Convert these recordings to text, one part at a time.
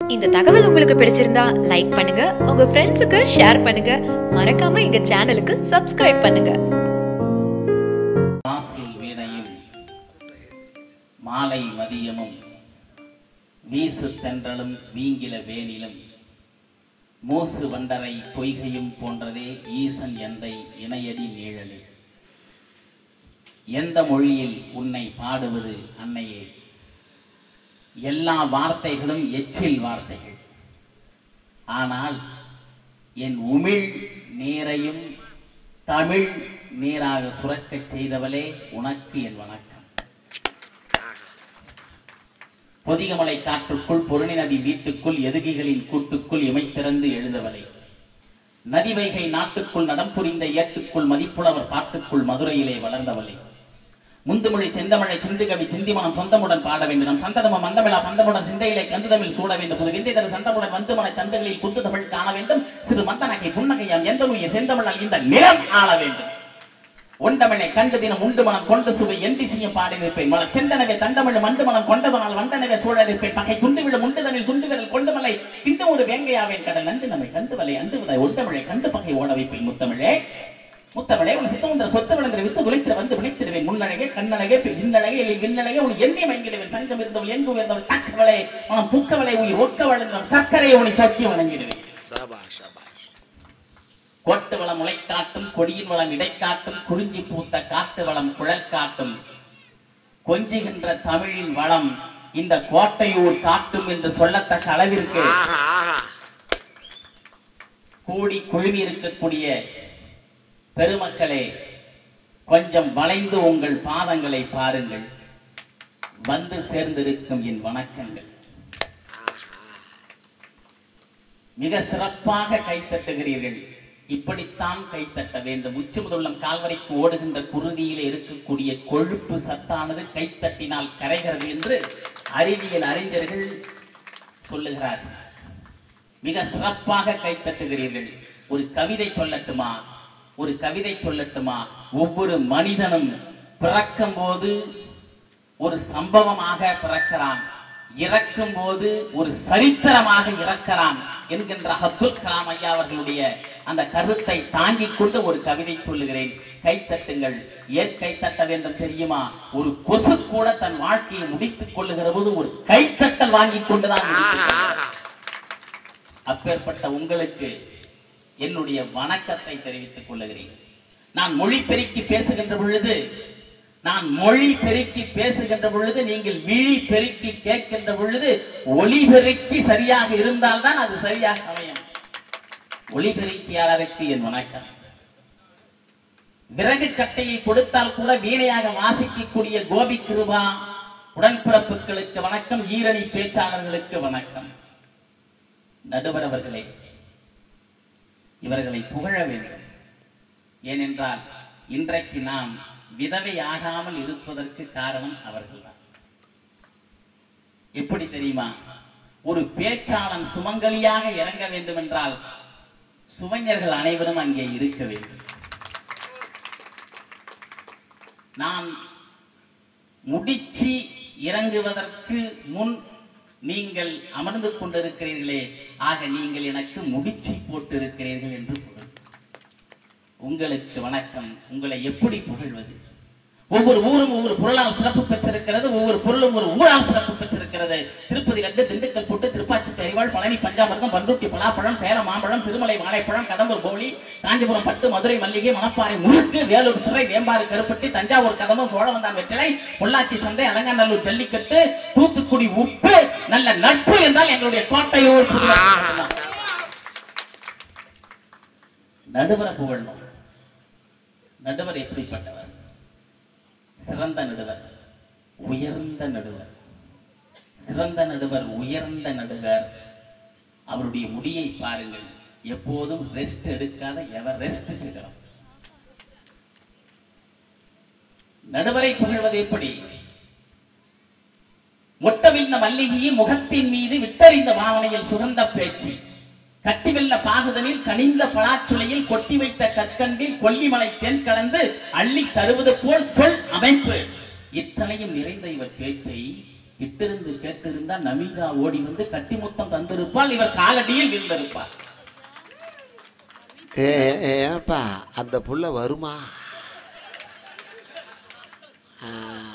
இந்த தகவல் உங்களுக்கு பிடிச்சிருந்தா லைக் பண்ணுங்க உங்க ஃப்ரெண்ட்ஸுக்கு ஷேர் பண்ணுங்க மறக்காம எங்க சேனலுக்கு சப்ஸ்கிரைப் பண்ணுங்க வாசல் வீணையும் மாலை மதியமும் வீசு தென்றலும் வீங்கில வேனிலும் மூசு வண்டரை பொய்கையும் போன்றதே ஈசன் எந்தை இணையடி நீழலே எந்த மொழியில் உன்னை பாடுவது அன்னையே எல்லா வார்த்தைகளும் எச்சில் வார்த்தைகள் ஆனால் என் உமிழ் நீரையும் தமிழ் நீராக சுரக்கச் செய்தவளே உனக்கு என் வணக்கம் பொதிகமலை காற்றுக்குள் பொருணி நதி வீட்டுக்குள் எதுகிகளின் கூட்டுக்குள் இமைத்திறந்து எழுந்தவளே நதி வைகை நாட்டுக்குள் நடம் புரிந்த ஏட்டுக்குள் மதிப்புலவர் பாட்டுக்குள் மதுரையிலே வளர்ந்தவளே முந்துமொழி செந்தமிழை சிந்துகவி சிந்திமனம் சொந்தமுடன் பாட வேண்டும் நம் சந்ததம மந்தமிழா பந்தமுடன் சிந்தையிலே கந்துதமிழ் சூட வேண்டும் புது விந்தை தரு சந்தமுடன் வந்து மன சந்துகளில் குத்து தமிழ் காண வேண்டும் சிறு மந்தனகை புன்னகையாம் எந்த உயிர் செந்தமிழால் இந்த நிலம் ஆள வேண்டும் ஒண்டமிழை கண்டு தினம் உண்டு மனம் கொண்டு சுவை எந்திசியம் பாடி நிற்பேன் மல செந்தனவே தண்டமிழ் மண்டு மனம் கொண்டதனால் வண்டனவே சூழ நிற்பேன் பகை துண்டு விழும் உண்டுதனில் சுண்டு விரல் கொண்டு மலை கிண்டு ஒரு வேங்கையாவேன் கடல் நண்டு நம்மை கண்டு வலை அண்டு விதை ஒண்டமிழை கண்டு பகை ஓட வைப்பேன் முத்தமிழே முத்தமிழே உன் சித்தமுந்திர சொத்து விளந்திர வித்து துளைத்திர வந்து வினைத்திடுவேன் முன்னழகே கண்ணழகே விண்ணழகே இல்லை விண்ணழகே உன் எண்ணி மயங்கிடுவேன் சங்கம் இருந்தவள் எங்கு உயர்ந்தவள் தக்கவளே உனம் புக்கவளை உயிர் ஒக்க வளர்ந்தவள் சர்க்கரை உனை சொக்கி வணங்கிடுவேன் சபாஷ் சபாஷ் கோட்டு வளம் முளைக்காட்டும் கொடியின் வளம் இடைக்காட்டும் குறிஞ்சி பூத்த காட்டு வளம் குழல் காட்டும் கொஞ்சுகின்ற தமிழின் வளம் இந்த கோட்டையூர் காட்டும் என்று சொல்லத்தக்க அளவிற்கு ஆஹா ஆஹா கூடி குழுமி இருக்கக்கூடிய பெருமக்களே கொஞ்சம் வளைந்து உங்கள் பாதங்களை பாருங்கள் வந்து சேர்ந்திருக்கும் என் வணக்கங்கள் மிக சிறப்பாக கைத்தட்டுகிறீர்கள் இப்படித்தான் கைத்தட்ட வேண்டும் உச்சி முதல்லம் கால்வரைக்கு ஓடுகின்ற குருதியிலே இருக்கக்கூடிய கொழுப்பு சத்தானது கைத்தட்டினால் கரைகிறது என்று அறிவியல் அறிஞர்கள் சொல்லுகிறார்கள் மிக சிறப்பாக கைத்தட்டுகிறீர்கள் ஒரு கவிதை சொல்லட்டுமா ஒரு கவிதை சொல்லட்டுமா ஒவ்வொரு மனிதனும் பிறக்கும் போது ஒரு சம்பவமாக பிறக்கிறான் இறக்கும் போது ஒரு சரித்திரமாக இறக்கிறான் என்கின்ற அப்துல் கலாம் ஐயா அவர்களுடைய அந்த கருத்தை தாங்கிக் கொண்டு ஒரு கவிதை சொல்லுகிறேன் கைத்தட்டுங்கள் ஏன் கைத்தட்ட வேண்டும் தெரியுமா ஒரு கொசு கூட தன் வாழ்க்கையை முடித்துக் கொள்ளுகிற போது ஒரு கைத்தட்டல் வாங்கிக் கொண்டுதான் முடித்துக் ஆஹா கொள்ளும். ஆஹா அப்பேற்பட்ட உங்களுக்கு என்னுடைய வணக்கத்தை தெரிவித்துக் கொள்ளுகிறேன் நான் மொழி பெருக்கி பேசுகின்ற பொழுது நான் மொழி பெருக்கி பேசுகின்ற பொழுது நீங்கள் விழி பெருக்கி கேட்கின்ற பொழுது ஒளி பெருக்கி சரியாக இருந்தால்தான் அது சரியாக அமையும் ஒளி பெருக்கியாளருக்கு என் வணக்கம் விறகு கட்டையை கொடுத்தால் கூட வீணையாக வாசிக்கக்கூடிய கோபி கிருபா உடன்பிறப்புகளுக்கு வணக்கம் ஈரணி பேச்சாளர்களுக்கு வணக்கம் நடுவர் அவர்களே இவர்களை புகழ வேண்டும் ஏனென்றால் இன்றைக்கு நாம் விதவை ஆகாமல் இருப்பதற்கு காரணம் அவர்கள்தான் எப்படி தெரியுமா ஒரு பேச்சாளன் சுமங்கலியாக இறங்க வேண்டும் என்றால் சுவைஞர்கள் அனைவரும் அங்கே இருக்க வேண்டும் நான் முடிச்சு இறங்குவதற்கு முன் நீங்கள் அமர்ந்து கொண்டிருக்கிறீர்களே ஆக நீங்கள் எனக்கு முடிச்சு போட்டிருக்கிறீர்கள் என்று பொருள் உங்களுக்கு வணக்கம் உங்களை எப்படி புகழ்வது ஒவ்வொரு ஊரும் ஒவ்வொரு பொருளால் சிறப்பு பெற்றிருக்கிறது ஒவ்வொரு பொருளும் ஒரு ஊரால் சிறப்பு பெற்றிருக்கிறது திருப்பதி லட்டு திண்டுக்கல் புட்டு திருப்பாச்சி தெரிவாள் பழனி பஞ்சாமிர்தம் பன்ருட்டி பலாப்பழம் சேலம் மாம்பழம் சிறுமலை வாழைப்பழம் கடம்பூர் போலி காஞ்சிபுரம் பட்டு மதுரை மல்லிகை மணப்பாறை முழுக்கு வேலூர் சிறை வேம்பாறு கருப்பட்டி தஞ்சாவூர் கதம்பம் சோழவந்தான் வெற்றிலை பொள்ளாச்சி சந்தை அலங்காநல்லூர் ஜல்லிக்கட்டு தூத்துக்குடி உப்பு நல்ல நட்பு என்றால் எங்களுடைய கோட்டையூர் புதுவை மட்டும்தான். நடுவரை புகழணும் நடுவர் எப்படிப்பட்டவர் சிறந்த நடுவர் உயர்ந்த நடுவர் சிறந்த நடுவர் உயர்ந்த நடுவர் அவருடைய முடியை பாருங்கள் எப்போதும் ரெஸ்ட் எடுக்காத எவர் ரெஸ்ட் சிகரம் நடுவரை புகழ்வது எப்படி முட்டவிழ்ந்த மல்லிகையை முகத்தின் மீது விட்டறிந்த பாவனையில் சுகந்த பேச்சு கட்டிவெல்ல பாகுதனில் கனிந்த பலாச்சுளையில் கொட்டி வைத்த கற்கண்டில் கொல்லிமலை தென் கலந்து அள்ளி தருவது போல் சொல் அமைப்பு இத்தனையும் நிறைந்த இவர் பேச்சை கிட்டிருந்து கேட்டிருந்தா நமிதா ஓடி வந்து கட்டி முத்தம் தந்திருப்பால் இவர் காலடியில் விழுந்திருப்பார் ஏ ஏ, ஏப்பா அந்த புள்ள வருமா ஆ,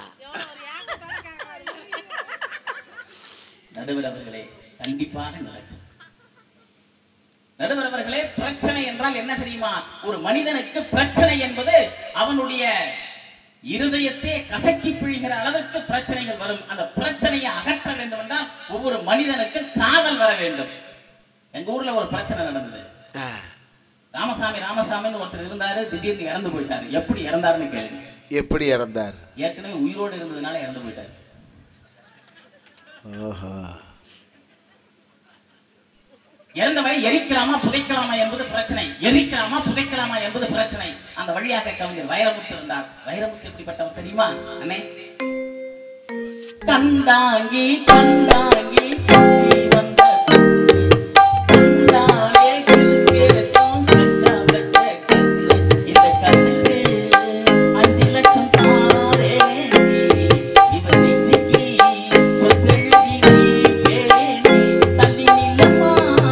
நடுவர் அவர்களே கண்டிப்பாக நடக்கும் நடுவர் அவர்களே பிரச்சனை என்றால் என்ன தெரியுமா ஒரு மனிதனுக்கு பிரச்சனை என்பது அவனுடைய இருதயத்தை கசக்கி பிழிகிற அளவுக்கு பிரச்சனைகள் வரும் அந்த பிரச்சனையை அகற்ற வேண்டும் என்றால் ஒவ்வொரு மனிதனுக்கு காதல் வர வேண்டும் எங்க ஊர்ல ஒரு பிரச்சனை நடந்தது ஆ, ராமசாமி ராமசாமின்னு ஒருத்தர் இருந்தாரு திடீர்னு இறந்து போயிட்டாரு எப்படி இறந்தாருன்னு கேளுங்க எப்படி இறந்தார் ஏற்கனவே உயிரோடு இருந்ததுனால இறந்து போயிட்டாரு ஓஹோ இறந்தவரை எரிக்கலாமா புதைக்கலாமா என்பது பிரச்சனை எரிக்கலாமா புதைக்கலாமா என்பது பிரச்சனை அந்த வழியாக கவிஞர் வைரமுத்து இருந்தார் வைரமுத்து எப்படிப்பட்டவர் தெரியுமா அண்ணே கண்டாங்கி கண்டாங்கி கட்டி வந்த கண்டாலே கிறுக்கெடுத்தோம் கச்சா வச்ச கண்ணு. இந்த கண்ணுக்கு அஞ்சு லட்சம் தாரேண்டி. இவன் நெஞ்சுக்கு சொத்தெழுதி வைப்பேனே. தள்ளி நில்லம்மா.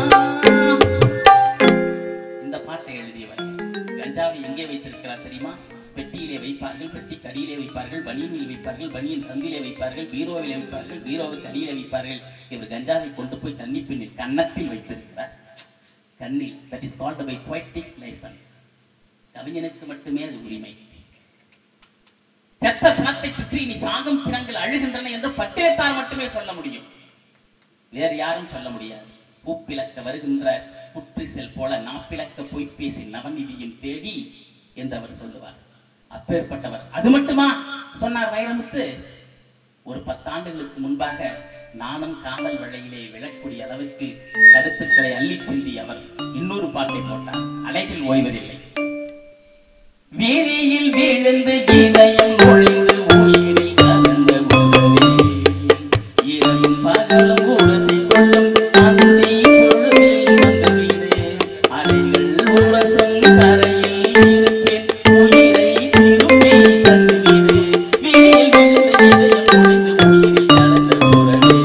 இந்த பாட்டை எழுதியவர் கஞ்சாவை எங்கே வைத்திருக்கிறார் தெரியுமா பெட்டியிலே வைப்பார்கள் பெட்டி கடியிலே வைப்பார்கள் பனியனில் வைப்பார்கள் பனியன் சந்திலே வைப்பார்கள் பீரோவிலே வைப்பார்கள் பீரோவுக்கு அடியிலே வைப்பார்கள் இவர் கஞ்சாவை கொண்டு போய் தண்ணி பின்னில் கன்னத்தில் வைத்திருக்கிறார் கண்ணில் that is called by poetic licence கவிஞனுக்கு மட்டுமே அது உரிமை செத்த பிணத்தை சுற்றி நீ சாகும் பிணங்கள் அழுகின்றன என்று பட்டயத்தார் மட்டுமே சொல்ல முடியும் வேறு யாரும் சொல்ல முடியாது பூப்பிளக்க வருகின்ற புற்றிசெல் போல நாப்பிளக்க பொய் பேசி நவநிதியும் தேடி என்று அவர் சொல்லுவார் அப்பேற்பட்டவர் அது மட்டுமா சொன்னார் வைரமுத்து ஒரு பத்தாண்டுகளுக்கு முன்பாக நானும் காதல் வளையிலே விழக்கூடிய அளவுக்கு கருத்துக்களை அள்ளிச் சிந்தி அவர் இன்னொரு பாட்டை போட்டார் அலைகள் ஓய்வதில்லை வீதியில் விழுந்து இதயம் நுழைந்து உயிரை கலந்த உறவே இரவும் பகலும் உரசி கொள்ளும் அந்தி பொழுதில் வந்துவிடு அலைகள் உரசும் கரையில் இருப்பேன் உயிரை திருப்பி தந்துவிடு வீதியில் விழுந்து இதயம் நுழைந்து உயிரை கலந்த உறவே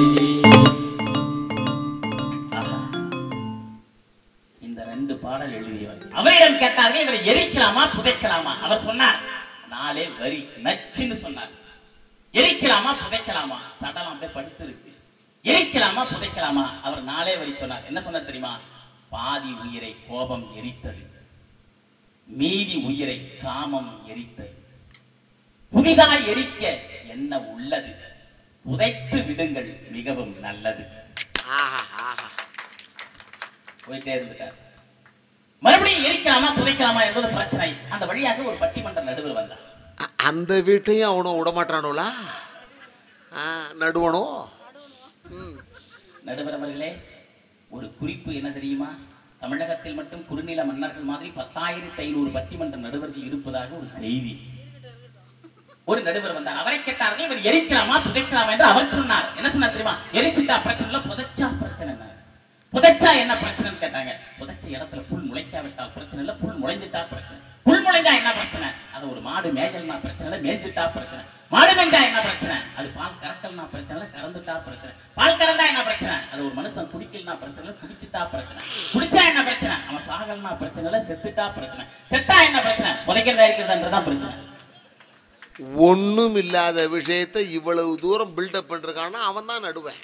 ஆஹா இந்த ரெண்டு பாடல் எழுதியவர் அவரிடம் கேட்டார்கள் இவரை எரிக்கலாமா புதைக்கலாமா அவர் சொன்னார் நாளே வரி நச்சுன்னு சொன்னார் எரிக்கலாமா புதைக்கலாமா சடலம் அப்படியே படுத்து இருக்கு எரிக்கலாமா புதைக்கலாமா அவர் நாளே வரி சொன்னார் என்ன சொன்னார் தெரியுமா பாதி உயிரை கோபம் எரித்தது மீதி உயிரை காமம் எரித்தது புதிதாய் எரிக்க என்ன உள்ளது புதைத்து விடுங்கள் மிகவும் நல்லது ஆஹா ஆஹா போயிட்டே இருந்துட்டார் மறுபடியும் எரிக்கலாமா புதைக்கலாமா என்பது பிரச்சனை அந்த வழியாக ஒரு பட்டிமன்ற நடுவர் வந்தார் அ- அந்த வீட்டையும் அவனும் விடமாட்டானுங்களா ஆ நடுவனோ ம் நடுவர் அவர்களே ஒரு குறிப்பு என்ன தெரியுமா தமிழகத்தில் மட்டும் குறுநில மன்னர்கள் மாதிரி பத்தாயிரத்தி ஐநூறு பட்டிமன்ற நடுவர்கள் இருப்பதாக ஒரு செய்தி ஒரு நடுவர் வந்தார் அவரை கேட்டார்கள் இவர் எரிக்கலாமா புதைக்கலாமா என்று அவர் சொன்னார் என்ன சொன்னார் தெரியுமா எரிச்சிட்டா பிரச்சனை இல்ல புதைச்சா பிரச்சனை என்ன புதைச்சா என்ன பிரச்சனைன்னு கேட்டாங்க புதைச்ச இடத்துல புல் முளைக்காவிட்டால் பிரச்சனை இல்ல புல் முளைஞ்சிட்டா பிரச்சனை புல் முளைஞ்சா என்ன பிரச்சனை அது ஒரு மாடு மேய்தல்னா பிரச்சனை இல்ல மேய்ஞ்சிட்டா பிரச்சனை மாடு மேய்ஞ்சா என்ன பிரச்சனை அது பால் கறக்கல்னா பிரச்சனை இல்ல கறந்துட்டா பிரச்சனை பால் கறந்தா என்ன பிரச்சனை அது ஒரு மனுஷன் குடிக்கலனா பிரச்சனை இல்ல குடிச்சிட்டா பிரச்சனை குடிச்சா என்ன பிரச்சனை அவன் சாகல்னா பிரச்சனை இல்ல செத்துட்டா பிரச்சனை செத்தா என்ன பிரச்சனை புதைக்கிறதா இருக்கிறதுன்றதான் பிரச்சனை ஒண்ணும் இல்லாத விஷயத்தை இவ்வளவு தூரம் பில்டப் பண்ணிருக்கான்னா அவன் தான் நடுவேன்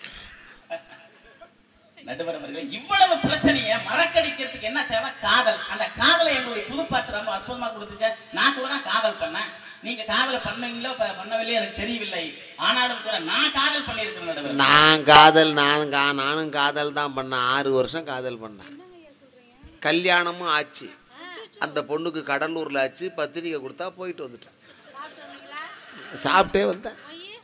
நடுவர் அவர்களே இவ்வளவு பிரச்சனையை மறக்கடிக்கிறதுக்கு என்ன தேவை காதல் அந்த காதலை எங்களுடைய புதுப்பாட்டு ரொம்ப அற்புதமா கொடுத்துச்சு நான் கூட தான் காதல் பண்ணேன் நீங்க காதல் பண்ணீங்களோ ப- பண்ணவில்லையோ எனக்கு தெரியவில்லை ஆனாலும் கூட நான் காதல் பண்ணியிருக்கிறேன் நடுவர் நான் காதல் நான் கா நானும் காதல் தான் பண்ணேன் ஆறு வருஷம் காதல் பண்ணேன் கல்யாணமும் ஆச்சு அந்த பொண்ணுக்கு கடலூரில் ஆச்சு பத்திரிக்கை கொடுத்தா போயிட்டு வந்துட்டேன் சாப்பிட்டே வந்தேன்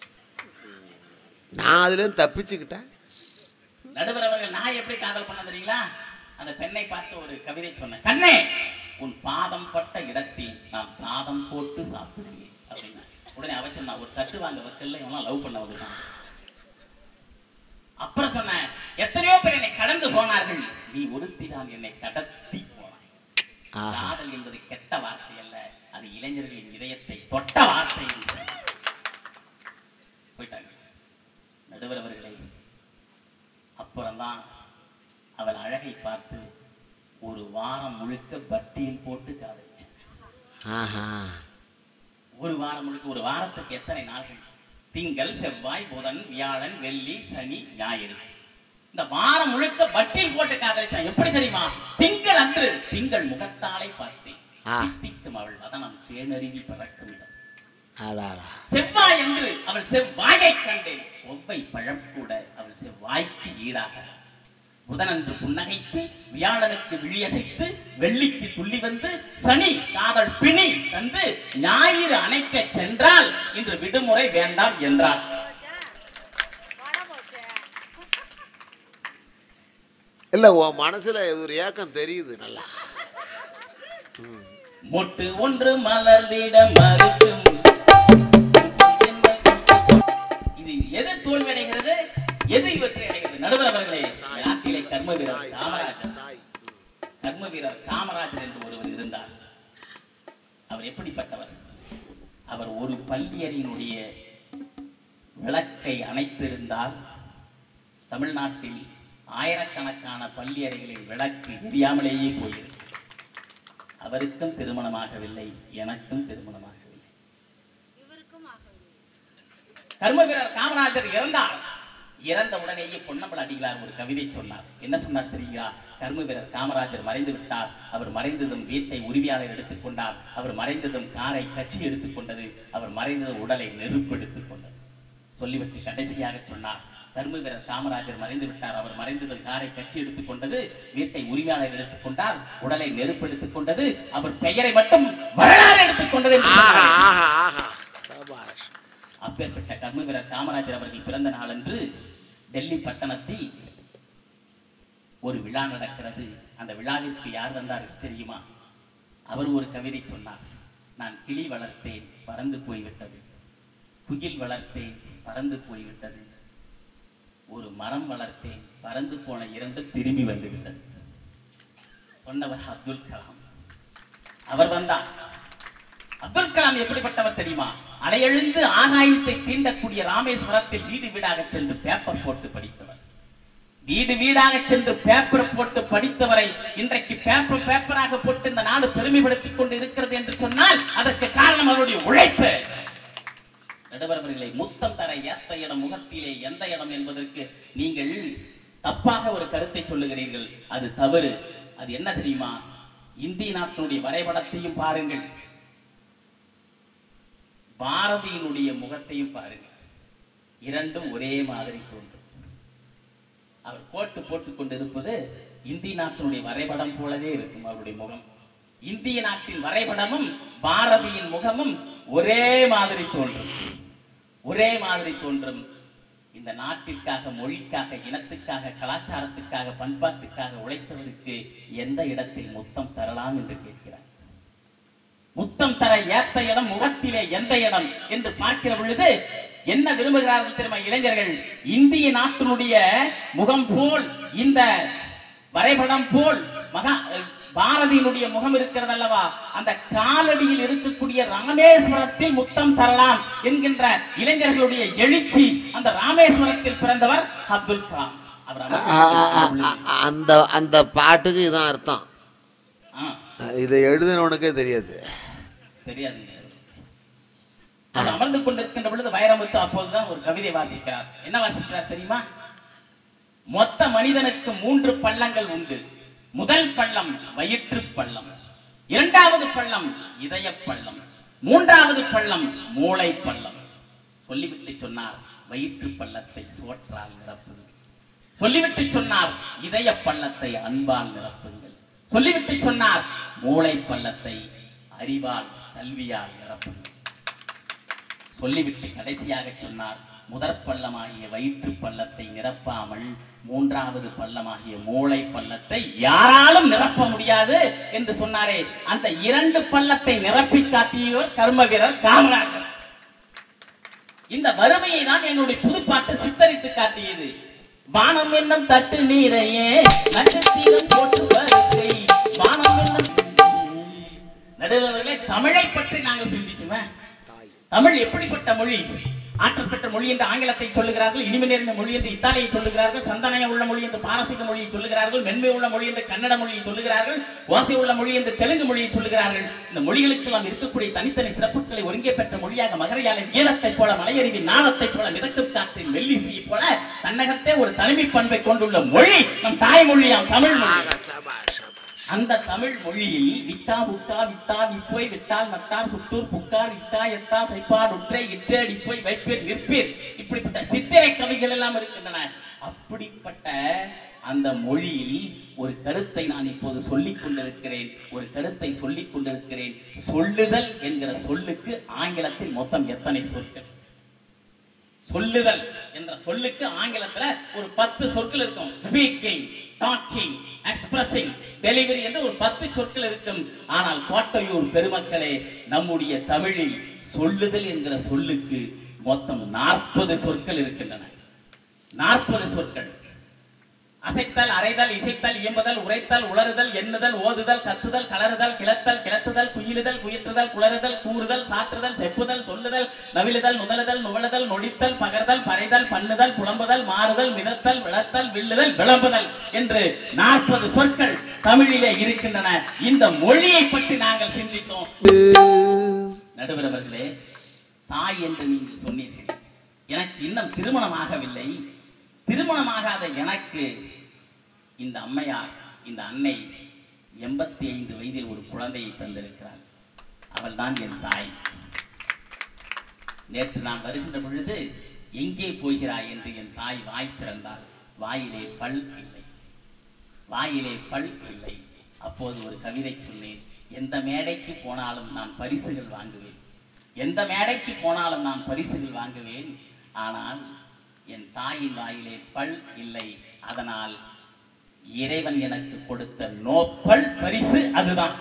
நான் அதுலேருந்து தப்பிச்சுக்கிட்டேன் நடுவர் அவர்கள் நான் எப்படி காதல் பண்ண தெரியுங்களா அந்த பெண்ணை பார்த்து ஒரு கவிதை சொன்னேன் கண்ணே உன் பாதம் பட்ட இடத்தில் நான் சாதம் போட்டு சாப்பிடுவேன் அப்படின்னா உடனே அவ சொன்னா ஒரு தட்டு வாங்க வக்கல்ல இவன் லவ் பண்ண வந்துட்டான் அப்புறம் சொன்னேன் எத்தனையோ பேர் என்னை கடந்து போனார்கள் நீ ஒருத்தி தான் என்னை கடத்தி போனாய் ஆஹா. காதல் என்பது கெட்ட வார்த்தை அல்ல அது இளைஞர்களின் இதயத்தை தொட்ட வார்த்தை என்று சொன்னார். போயிட்டாங்க நடுவர் அவர்களே அப்புறம்தான் அவள் அழகை பார்த்து ஒரு வாரம் முழுக்க பட்டியல் போட்டு காதலிச்சேன் ஆஹா ஒரு வாரம் முழுக்க ஒரு வாரத்துக்கு எத்தனை நாள்கள் திங்கள் செவ்வாய் புதன் வியாழன் வெள்ளி சனி ஞாயிறு இந்த வாரம் முழுக்க பட்டியல் போட்டு காதலிச்சான் எப்படி தெரியுமா திங்கள் அன்று திங்கள் முகத்தாலை பார்த்தேன் ஆ. தித்திக்கும் அவள் வதனம் தேனருவி பறக்கும் இடம் அடாடா செவ்வாய் என்று அவள் செவ்வாயை கண்டேன் ஒவ்வை பழம் கூட அவள் செவ்வாய்க்கு ஈடாக புதனன்று புன்னகைத்து வியாழனுக்கு விழியசைத்து வெள்ளிக்கு துள்ளி வந்து சனி காதல் பிணி தந்து ஞாயிறு அணைக்க சென்றால் இன்று விடுமுறை வேண்டாம் என்றார் இல்ல உன் மனசுல இது ஒரு ஏக்கம் தெரியுது நல்லா மொட்டு ஒன்று மலர்ந்திட மறுக்கும் இது எது தோல்வி அடைகிறது எது இவற்றை அடைகிறது நடுவர் அவர்களே நாட்டிலே கர்ம வீரர் தாய், தாய், காமராஜர் தாய். கர்ம வீரர் காமராஜர் என்று ஒருவர் இருந்தார் அவர் எப்படிப்பட்டவர் அவர் ஒரு பள்ளியறையினுடைய விளக்கை அணைத்திருந்தால் தமிழ்நாட்டில் ஆயிரக்கணக்கான பள்ளியறைகளில் விளக்கு எரியாமலேயே போயிருக்கும் அவருக்கும் திருமணமாகவில்லை எனக்கும் திருமணமாகவில்லை கர்ம வீரர் காமராஜர் இறந்தார் இறந்த உடனேயே பொன்னம்பல அடிகளார் ஒரு கவிதை சொன்னார் என்ன சொன்னார் தெரியுங்களா கர்ம வீரர் காமராஜர் மறைந்து விட்டார் அவர் மறைந்ததும் வீட்டை உரிமையாளர் எடுத்துக்கொண்டார் அவர் மறைந்ததும் காரை கட்சி எடுத்துக்கொண்டது அவர் மறைந்ததும் உடலை நெருப்பு எடுத்துக்கொண்டது சொல்லிவிட்டு கடைசியாக சொன்னார் கர்ம வீரர் காமராஜர் மறைந்து விட்டார் அவர் மறைந்ததும் காரை கட்சி எடுத்துக்கொண்டது வீட்டை உரிமையாளர் எடுத்துக்கொண்டார் உடலை நெருப்பு எடுத்துக்கொண்டது அவர் பெயரை மட்டும் வரலாறு எடுத்துக்கொண்டது என்று ஆஹா சொன்னார். ஆஹா ஆஹா சபாஷ் அப்பேற்பட்ட கர்ம வீரர் காமராஜர் அவர்கள் பிறந்த நாளன்று டெல்லி பட்டணத்தில் ஒரு விழா நடக்கிறது அந்த விழாவிற்கு யார் வந்தார்கள் தெரியுமா அவர் ஒரு கவிதை சொன்னார் நான் கிளி வளர்த்தேன் பறந்து போய்விட்டது குயில் வளர்த்தேன் பறந்து போய்விட்டது ஒரு மரம் வளர்த்தேன் பறந்து போன இரண்டு திரும்பி வந்து விட்டது சொன்னவர் அப்துல் கலாம் அவர் வந்தார் அப்துல் கலாம் எப்படிப்பட்டவர் தெரியுமா அலையெழுந்து ஆகாயத்தை தீண்டக்கூடிய ராமேஸ்வரத்தில் வீடு வீடாக சென்று பேப்பர் போட்டு படித்தவர் வீடு வீடாக சென்று பேப்பர் போட்டு படித்தவரை இன்றைக்கு பேப்பர் பேப்பராக போட்டு இந்த நாடு பெருமைப்படுத்திக் கொண்டு இருக்கிறது என்று சொன்னால் அதற்கு காரணம் அவருடைய உழைப்பு நடுவரவர்களை முத்தம் தர ஏத்த இடம் முகத்திலே எந்த இடம் என்பதற்கு நீங்கள் தப்பாக ஒரு கருத்தை சொல்லுகிறீர்கள் அது தவறு அது என்ன தெரியுமா இந்திய நாட்டினுடைய வரைபடத்தையும் பாருங்கள் பாரதியினுடைய முகத்தையும் பாருங்கள் இரண்டும் ஒரே மாதிரி தோன்றும் அவர் கோட்டு போட்டுக் கொண்டிருப்பது இந்திய நாட்டினுடைய வரைபடம் போலவே இருக்கும் அவருடைய முகம் இந்திய நாட்டின் வரைபடமும் பாரதியின் முகமும் ஒரே மாதிரி தோன்றும் ஒரே மாதிரி தோன்றும் இந்த நாட்டிற்காக மொழிக்காக இனத்துக்காக கலாச்சாரத்துக்காக பண்பாட்டுக்காக உழைத்தவருக்கு எந்த இடத்தில் முத்தம் தரலாம் என்று கேட்கிறார் முத்தம் தர ஏத்த இடம் முகத்திலே எந்த இடம் என்று பார்க்கிற பொழுது என்ன விரும்புகிறார்கள் தெரியுமா இளைஞர்கள் இந்திய நாட்டினுடைய முகம் போல் இந்த வரைபடம் போல் மகா பாரதியினுடைய முகம் இருக்கிறது அல்லவா அந்த காலடியில் இருக்கக்கூடிய ராமேஸ்வரத்தில் முத்தம் தரலாம் என்கின்ற இளைஞர்களுடைய எழுச்சி அந்த ராமேஸ்வரத்தில் பிறந்தவர் அப்துல் கலாம் அவர் ஆ, ஆ, ஆ, அமர்ந்து ஆ, அந்த அந்த பாட்டுக்கு இதான் அர்த்தம் ஆ, இதை எழுதினவனுக்கே தெரியாது தெரியாது அவர் அமர்ந்து கொண்டிருக்கின்ற பொழுது வைரமுத்து அப்போதுதான் ஒரு கவிதை வாசிக்கிறார் என்ன வாசிக்கிறார் தெரியுமா மொத்த மனிதனுக்கு மூன்று பள்ளங்கள் உண்டு முதல் பள்ளம் வயிற்று பள்ளம் இரண்டாவது பள்ளம் இதய பள்ளம் மூன்றாவது பள்ளம் மூளை பள்ளம் சொல்லிவிட்டு சொன்னார் வயிற்று பள்ளத்தை சோற்றால் நிரப்புங்கள் சொல்லிவிட்டு சொன்னார் இதய பள்ளத்தை அன்பால் நிரப்புங்கள் சொல்லிவிட்டு சொன்னார் மூளை பள்ளத்தை அறிவால் கல்வியால் நிரப்புங்கள் சொல்லிவிட்டு கடைசியாக சொன்னார் முதற் பள்ளமாகிய வயிற்று பள்ளத்தை நிரப்பாமல் மூன்றாவது பள்ளமாகிய மூளை பள்ளத்தை யாராலும் நிரப்ப முடியாது என்று சொன்னாரே அந்த இரண்டு பள்ளத்தை நிரப்பி காட்டியவர் கர்ம வீரர் காமராஜர் இந்த வறுமையை தான் எங்களுடைய புதுப்பாட்டு சித்தரித்து காட்டியது வானம் என்னும் தட்டு நீரையே நட்சத்திரம் போட்டு வருகை வானம் என்னும் நடுவர்களே தமிழை பற்றி நாங்கள் சிந்திச்சுமே தாய் தமிழ் எப்படிப்பட்ட மொழி ஆற்றல் பெற்ற மொழி என்று ஆங்கிலத்தை சொல்லுகிறார்கள் இனிமை நிறைந்த மொழி என்று இத்தாலியை சொல்லுகிறார்கள் சந்தனய உள்ள மொழி என்று பாரசீக மொழியை சொல்லுகிறார்கள் மென்மை உள்ள மொழி என்று கன்னட மொழியை சொல்லுகிறார்கள் ஓசை உள்ள மொழி என்று தெலுங்கு மொழியை சொல்லுகிறார்கள் இந்த மொழிகளுக்கெல்லாம் இருக்கக்கூடிய தனித்தனி சிறப்புகளை ஒருங்கே பெற்ற மொழியாக மகரையாளின் ஈரத்தைப் போல மலையறிவின் நாணத்தைப் போல மிதக்கும் காற்றின் மெல்லிசையைப் போல தன்னகத்தே ஒரு தனிமை பண்பை கொண்டுள்ள மொழி நம் தாய்மொழியாம் தமிழ் மொழி ஆக சபாஷ் சபாஷ் அந்த தமிழ் மொழியில் விட்டா விட்டா விட்டா விப்போய் விட்டால் நட்டார் சுட்டூர் புக்கார் இட்டா எத்தா சைப்பார் உற்றை இற்றேடி போய் வைப்பீர் நிற்பீர் இப்படிப்பட்ட சித்திரை கவிகள் எல்லாம் இருக்கின்றன அப்படிப்பட்ட அந்த மொழியில் ஒரு கருத்தை நான் இப்போது சொல்லிக் கொண்டிருக்கிறேன் ஒரு கருத்தை சொல்லிக் கொண்டிருக்கிறேன் சொல்லுதல் என்கிற சொல்லுக்கு ஆங்கிலத்தில் மொத்தம் எத்தனை சொற்கள் சொல்லுதல் என்ற சொல்லுக்கு ஆங்கிலத்துல ஒரு பத்து சொற்கள் இருக்கும் ஸ்பீக்கிங் டாக்கிங் எக்ஸ்பிரசிங் டெலிவரி என்று ஒரு பத்து சொற்கள் இருக்கும் ஆனால் கோட்டையூர் பெருமக்களே நம்முடைய தமிழில் சொல்லுதல் என்கிற சொல்லுக்கு மொத்தம் நாற்பது சொற்கள் இருக்கின்றன நாற்பது சொற்கள் அசைத்தல் அரைதல் இசைத்தல் இயம்புதல் உரைத்தல் உளறுதல் எண்ணுதல் ஓதுதல் கத்துதல் கலறுதல் கிளத்தல் கிளத்துதல் குயிலுதல் குயிற்றுதல் குளறுதல் கூறுதல் சாற்றுதல் செப்புதல் சொல்லுதல் நவிலுதல் நுதலுதல் நுவலுதல் நொடித்தல் பகர்தல் பறைதல் பண்ணுதல் புலம்புதல் மாறுதல் மிதத்தல் விளத்தல் வில்லுதல் விளம்புதல் என்று நாற்பது சொற்கள் தமிழிலே இருக்கின்றன இந்த மொழியை பற்றி நாங்கள் சிந்தித்தோம் நடுவர் அவர்களே தாய் என்று நீங்கள் சொன்னீர்கள் எனக்கு இன்னும் திருமணமாகவில்லை திருமணமாகாத எனக்கு இந்த அம்மையார் இந்த அன்னை எண்பத்தி ஐந்து வயதில் ஒரு குழந்தையை தந்திருக்கிறாள் அவள் தான் என் தாய் நேற்று நான் வருகின்ற பொழுது எங்கே போகிறாய் என்று என் தாய் வாய் திறந்தாள் வாயிலே பல் இல்லை வாயிலே பல் இல்லை அப்போது ஒரு கவிதை சொன்னேன் எந்த மேடைக்கு போனாலும் நான் பரிசுகள் வாங்குவேன் எந்த மேடைக்கு போனாலும் நான் பரிசுகள் வாங்குவேன் ஆனால் என் தாயின் வாயிலே பல் இல்லை அதனால் இறைவன் எனக்கு கொடுத்த நோப்பல் பரிசு அதுதான்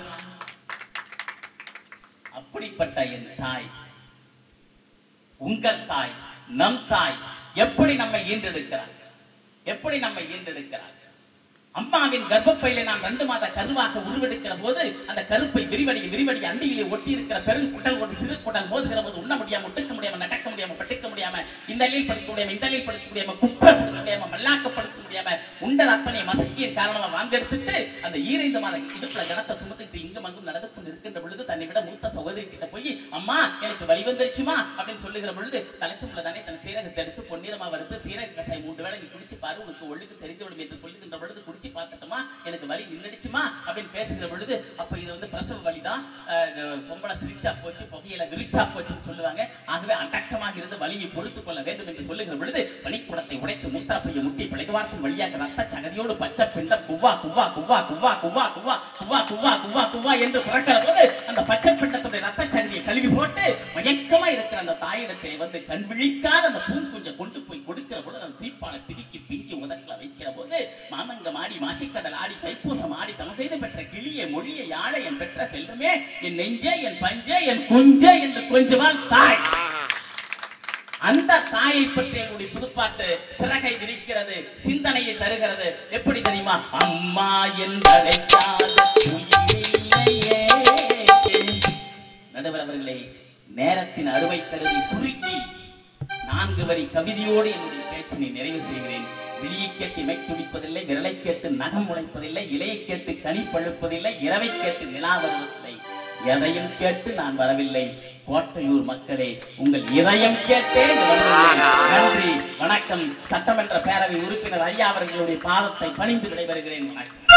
அப்படிப்பட்ட என் தாய் உங்கள் தாய் நம் தாய் எப்படி நம்மை ஈன்றெடுக்கிறார் எப்படி நம்மை ஈன்றெடுக்கிறார் அம்மாவின் கர்ப்பப்பையில நான் ரெண்டு மாத கருவாக உருவெடுக்கிற போது அந்த கருப்பை விரிவடைய விரிவடைய அண்டியிலே ஒட்டி இருக்கிற பெரும் குட்டல் ஒரு சிறு குட்டல் மோதுகிற போது உண்ண முடியாம ஒட்டுக்க முடியாம நடக்க முடியாம பட்டுக்க முடியாம இந்த அள்ளில் படுக்க முடியாம இந்த அள்ளில் படுக்க முடியாம குப்பை படுக்க முடியாம மல்லாக்கப்படுத்த முடியாம உண்டல் அத்தனை மசக்கியின் காரணமா வாங்கெடுத்துட்டு அந்த ஈரைந்து மாத இடுப்புல கனத்தை சுமந்துட்டு இங்கும் அங்கும் நடந்து கொண்டு இருக்கின்ற பொழுது தன்னை விட மூத்த சகோதரி கிட்ட போய் அம்மா எனக்கு வழி வந்துருச்சுமா அப்படின்னு சொல்லுகிற பொழுது தலைச்சுக்குள்ள தானே தன் சீரகத்தை எடுத்து பொன்னிறமா வறுத்து சீரக கசாயம் மூன்று வேளை நீ குடிச்சு பாரு உனக்கு ஒழுக்கு தெரிந்துவிடும் என்று சொல்லுகின்ற பொழுது குடிச்சு பார்த்துட்டுமா எனக்கு வலி நின்றுடுச்சுமா அப்படின்னு பேசுகிற பொழுது அப்ப இது வந்து பிரசவ வலிதான் அஹ், பொம்பளை சிரிச்சா போச்சு புகையில விரிச்சா போச்சுன்னு சொல்லுவாங்க ஆகவே அடக்கமாக இருந்து வலியை பொறுத்துக் கொள்ள வேண்டும் என்று சொல்லுகிற பொழுது பனிக்குடத்தை உடைத்து முத்தாப்பையை முட்டி பிழைவார்த்தின் வழியாக ரத்த சகதியோடு பச்சை பிண்டம் குவா குவா குவா குவா குவா குவா குவா குவா குவா குவா என்று பிறக்கிற போது அந்த பச்சை பிண்டத்துடைய ரத்த சகதியை கழுவி போட்டு மயக்கமா இருக்கிற அந்த தாயிடத்தை வந்து கண் விழிக்காத அந்த பூங்குஞ்சை கொண்டு போய் கொடுக்கிற பொழுது அந்த சீப்பாலை பிதிக்கி பிங்கி உதக்கல வைக்கிற போது மாமங்க மாடி மாசிக்கடல் ஆடி தைப்பூசம் ஆடி தம செய்து பெற்ற கிளியை மொழியை யாழை என் பெற்ற செல்வமே என் நெஞ்சே என் பஞ்சே என் குஞ்சே என்று கொஞ்சமால் தாய் அந்த தாயை பற்றி என்னுடைய புதுப்பாட்டு சிறகை விரிக்கிறது சிந்தனையை தருகிறது எப்படி தெரியுமா அம்மா என்பதைக்காத உயிரில்லையே. நடுவர் அவர்களே நேரத்தின் அருமை கருதி சுருக்கி நான்கு வரி கவிதையோடு என்னுடைய பேச்சினை நிறைவு செய்கிறேன் விழியை கேட்டு இமை துடிப்பதில்லை விரலை கேட்டு நகம் முளைப்பதில்லை இலையை கேட்டு கனி பழுப்பதில்லை இரவை கேட்டு நிலா வருவதில்லை எதையும் கேட்டு நான் வரவில்லை கோட்டையூர் மக்களே உங்கள் இதயம் கேட்டே இங்கு வந்துள்ளேன். நன்றி வணக்கம் சட்டமன்ற பேரவை உறுப்பினர் ஐயா அவர்களுடைய பாதத்தை பணிந்து விடைபெறுகிறேன் வணக்கம்